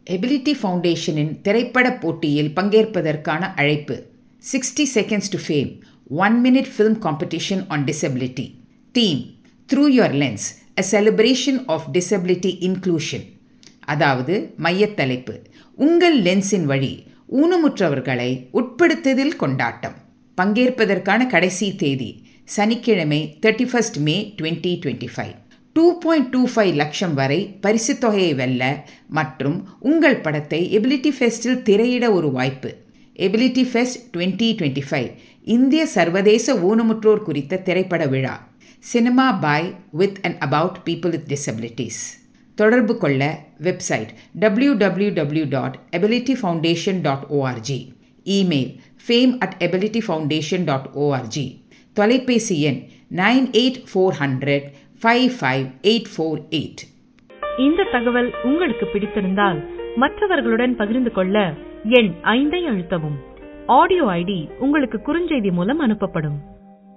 ability ஃபவுண்டேஷனின் திரைப்பட போட்டியில் பங்கேற்பதற்கான அழைப்பு sixty seconds to fame one minute film competition on disability theme through your lens a celebration of disability inclusion அதாவது மையத்தலைப்பு உங்கள் லென்ஸின் வழி ஊனமுற்றவர்களை உட்படுத்துதல் கொண்டாட்டம் பங்கேற்பதற்கான கடைசி தேதி சனிக்கிழமை thirty first May twenty twenty five two point two five லட்சம் வரை பரிசுத் தொகையை வெல்ல மற்றும் உங்கள் படத்தை எபிலிட்டி ஃபெஸ்டில் திரையிட ஒரு வாய்ப்பு ability fest twenty twenty five இந்திய சர்வதேச ஊனமுற்றோர் குறித்த திரைப்பட விழா cinema by with and about people with disabilities தொடர்பு கொள்ள website W W W dot ability foundation dot ORG email fame at ability foundation dot ORG தொலைபேசி எண் nine eight four hundred five five eight four eight இந்த தகவல் உங்களுக்கு பிடித்திருந்தால் மற்றவர்களுடன் பகிர்ந்து கொள்ள எண் ஐந்தை அழுத்தவும் ஆடியோ ஐடி உங்களுக்கு குறுஞ்செய்தி மூலம் அனுப்பப்படும்